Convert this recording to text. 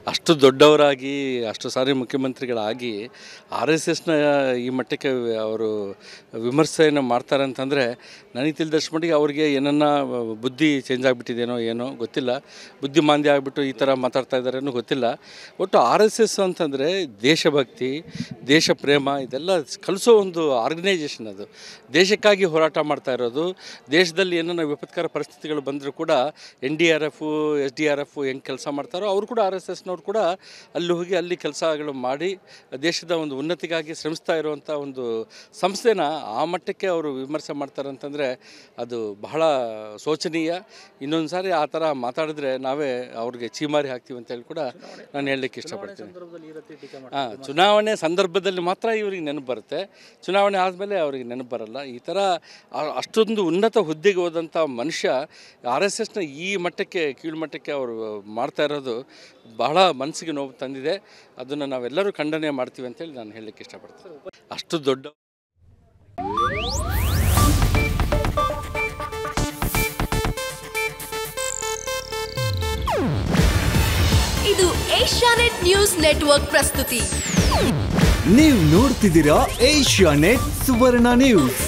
ಅಷ್ಟು ದೊಡ್ಡವರಾಗಿ ಅಷ್ಟು ಸಾರಿ ಮುಖ್ಯಮಂತ್ರಿಗಳಾಗಿ R S ಎಸ್ನ ಈ ಮಟ್ಟಕ್ಕೆ ಅವರು ವಿಮರ್ಶೆಯನ್ನು ಮಾಡ್ತಾರೆ ಅಂತಂದರೆ ನನಗೆ ತಿಳಿದಷ್ಟು ಮಟ್ಟಿಗೆ ಅವ್ರಿಗೆ ಏನನ್ನ ಬುದ್ಧಿ ಚೇಂಜ್ ಆಗಿಬಿಟ್ಟಿದೇನೋ ಏನೋ ಗೊತ್ತಿಲ್ಲ ಬುದ್ಧಿಮಾಂದ್ಯ ಆಗಿಬಿಟ್ಟು ಈ ಥರ ಮಾತಾಡ್ತಾ ಇದ್ದಾರೇನೋ ಗೊತ್ತಿಲ್ಲ ಒಟ್ಟು ಆರ್ ಎಸ್ ಎಸ್ ಅಂತಂದರೆ ದೇಶಭಕ್ತಿ ದೇಶ ಪ್ರೇಮ ಇದೆಲ್ಲ ಕಲಿಸೋ ಒಂದು ಆರ್ಗನೈಜೇಷನ್ ಅದು ದೇಶಕ್ಕಾಗಿ ಹೋರಾಟ ಮಾಡ್ತಾ ಇರೋದು ದೇಶದಲ್ಲಿ ಏನನ್ನ ವಿಪತ್ಕರ ಪರಿಸ್ಥಿತಿಗಳು ಬಂದರೂ ಕೂಡ N D R F S D R F ಹೆಂಗೆ ಕೆಲಸ ಮಾಡ್ತಾರೋ ಅವರು ಕೂಡ ಆರ್ ಎಸ್ ಎಸ್ನವ್ರು ಕೂಡ ಅಲ್ಲಿ ಹೋಗಿ ಅಲ್ಲಿ ಕೆಲಸಗಳು ಮಾಡಿ ದೇಶದ ಒಂದು ಉನ್ನತಿಗಾಗಿ ಶ್ರಮಿಸ್ತಾ ಇರುವಂಥ ಒಂದು ಸಂಸ್ಥೆನ ಆ ಮಟ್ಟಕ್ಕೆ ಅವರು ವಿಮರ್ಶೆ ಮಾಡ್ತಾರೆ ಅಂತಂದರೆ ಅದು ಬಹಳ ಶೋಚನೀಯ ಇನ್ನೊಂದು ಸಾರಿ ಆ ಥರ ಮಾತಾಡಿದ್ರೆ ನಾವೇ ಅವ್ರಿಗೆ ಚೀಮಾರಿ ಹಾಕ್ತೀವಿ ಅಂತ ಹೇಳಿ ಕೂಡ ನಾನು ಹೇಳಲಿಕ್ಕೆ ಇಷ್ಟಪಡ್ತೀನಿ ಹಾಂ ಚುನಾವಣೆ ಸಂದರ್ಭದಲ್ಲಿ ಮಾತ್ರ ಇವ್ರಿಗೆ ನೆನಪು ಬರುತ್ತೆ ಚುನಾವಣೆ ಆದಮೇಲೆ ಅವ್ರಿಗೆ ನೆನಪು ಬರಲ್ಲ ಈ ಥರ ಆ- ಅಷ್ಟೊಂದು ಉನ್ನತ ಹುದ್ದೆಗೆ ಹೋದಂಥ ಮನುಷ್ಯ ಆರ್ ಎಸ್ ಎಸ್ನ ಈ ಮಟ್ಟಕ್ಕೆ ಕೀಳ್ಮಟ್ಟಕ್ಕೆ ಅವರು ಮಾಡ್ತಾ ಇರೋದು ಬಹಳ ಮನಸ್ಸಿಗೆ ನೋವು ತಂದಿದೆ ಅದನ್ನು ನಾವೆಲ್ಲರೂ ಖಂಡನೆ ಮಾಡ್ತೀವಿ ಅಂತೇಳಿ ನಾನು ಹೇಳಲಿಕ್ಕೆ ಇಷ್ಟಪಡ್ತೀನಿ ಅಷ್ಟು ದೊಡ್ಡ ಇದು ಏಷ್ಯಾನೆಟ್ ನ್ಯೂಸ್ ನೆಟ್ವರ್ಕ್ ಪ್ರಸ್ತುತಿ ನೀವು ನೋಡ್ತಿದ್ದೀರಾ ಏಷ್ಯಾ ನೆಟ್ ಸುವರ್ಣ ನ್ಯೂಸ್